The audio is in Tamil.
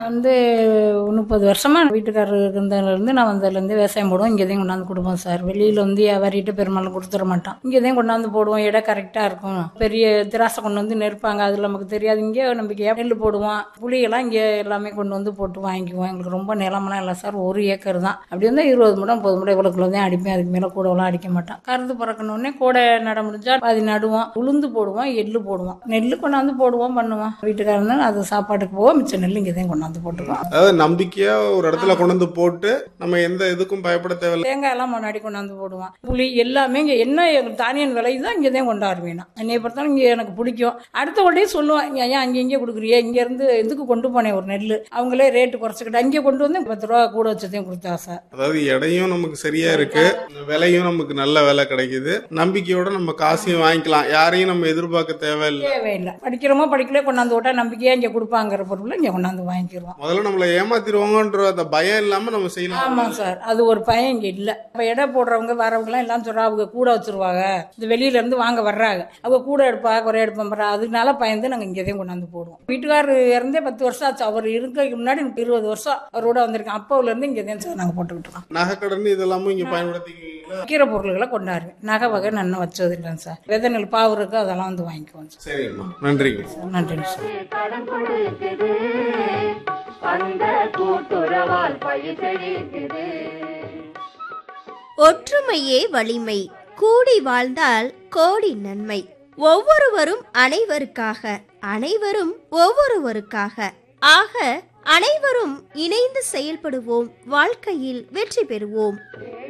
வந்து முப்பது வருஷமா வீட்டுக்காரர் இருந்ததுலேருந்து நான் வந்ததுலேருந்து விவசாயம் போடுவோம் இங்கே தான் கொண்டாந்து கொடுப்போம் சார் வெளியில் வந்து வியாபாரிகிட்ட பெரும்பாலும் கொடுத்துட மாட்டோம் இங்கே தான் கொண்டாந்து போடுவோம் இடம் கரெக்டாக இருக்கும் பெரிய திராசை கொண்டு வந்து நெருப்பாங்க அது நமக்கு தெரியாது இங்கே நம்பிக்கையாக நெல் போடுவோம் புளியெல்லாம் இங்கே எல்லாமே கொண்டு வந்து போட்டு வாங்கிக்குவோம் எங்களுக்கு ரொம்ப நிலமெல்லாம் இல்லை சார் ஒரு ஏக்கர் தான் அப்படி இருந்தால் இருபது முடம் முப்பது முடம் இவ்வளோக்குள்ள தான் அடிப்பேன் அதுக்கு மேலே கூடவெல்லாம் அடிக்க மாட்டோம் கருது பிறக்கணுன்னே கூடை நட முடிஞ்சா பாதி நடுவோம் உளுந்து போடுவோம் எள்ளு போடுவோம் நெல் கொண்டாந்து போடுவோம் பண்ணுவோம் வீட்டுக்காரங்க அது சாப்பாட்டுக்கு போவோம் மிச்ச நெல் இங்கே தான் கொண்டாந்து போட்டுக்குவோம் அதாவது நம்பிக்கையா ஒரு இடத்துல கொண்டு வந்து போட்டு நம்ம எந்த இதுக்கும் பயப்பட தேவையில்ல தேங்காய் எல்லாம் முன்னாடி கொண்டாந்து போடுவான் புளி எல்லாமே இங்கே என்ன எங்களுக்கு தானியம் விளையுதோ இங்கே தான் கொண்டாடுவேன் நான் என்னைய பொறுத்தாலும் இங்கே எனக்கு பிடிக்கும் அடுத்த உடனே சொல்லுவான் இங்கே ஏன் அங்கே இங்கே கொடுக்குறியே இங்கேருந்து இதுக்கு கொண்டு போனேன் ஒரு நெல் அவங்களே ரேட்டு குறைச்சிக்கிட்டு அங்கே கொண்டு வந்து பத்து ரூபா கூட வச்சதையும் கொடுத்தா சார் அதாவது எடையும் நமக்கு சரியா இருக்கு விலையும் நமக்கு நல்ல விலை கிடைக்குது நம்பிக்கையோட நம்ம காசையும் வாங்கிக்கலாம் யாரையும் நம்ம எதிர்பார்க்க தேவையில்லை தேவையில்லை படிக்கிறோமோ படிக்கல கொண்டாந்து விட்டா நம்பிக்கையாக இங்கே கொடுப்பாங்கிற பொருளை இங்கே கொண்டாந்து வாங்கிக்கிடுவோம் முதல்ல நம்மளை ஏமாத்திடுவாங்கன்ற அந்த பயம் இல்லாம நம்ம செய்யலாம் ஆமாம் சார் அது ஒரு பயம் இங்கே இல்லை இப்போ எடை போடுறவங்க வரவங்கலாம் எல்லாம் சொல்றா அவங்க கூட வச்சிருவாங்க இந்த வெளியில இருந்து வாங்க வர்றாங்க அவங்க கூட எடுப்பா குறை எடுப்போம் பாரு அதனால பயந்து நாங்கள் இங்கே தான் கொண்டாந்து போடுவோம் வீட்டுக்காரர் இறந்தே பத்து வருஷம் ஆச்சு அவர் இருக்கிறதுக்கு முன்னாடி எனக்கு இருபது வருஷம் அவரோட வந்திருக்கேன் அப்போல இருந்து இங்கே தான் சார் நாங்கள் போட்டுக்கிட்டு இருக்கோம் நகைக்கடன் இதெல்லாமும் இங்க பயன்படுத்திக்கிறீங்களா கீரை பொருள்களை கொண்டாடுவேன் நகை வகை நான் வச்சது இல்லைங்க சார் விதை நெல் பாவு இருக்கு அதெல்லாம் வந்து வாங்கிக்குவோம் சார் சரிங்கம்மா நன்றிங்க நன்றிங்க சார் கடன் கொடுக்குது அந்த கூட்டுறவால் பயிர் செழிக்குது ஒற்றுமையே வலிமை கூடி வாழ்ந்தால் கோடி நன்மை ஒவ்வொருவரும் அனைவருக்காக அனைவரும் ஒவ்வொருவருக்காக ஆக அனைவரும் இணைந்து செயல்படுவோம் வாழ்க்கையில் வெற்றி பெறுவோம்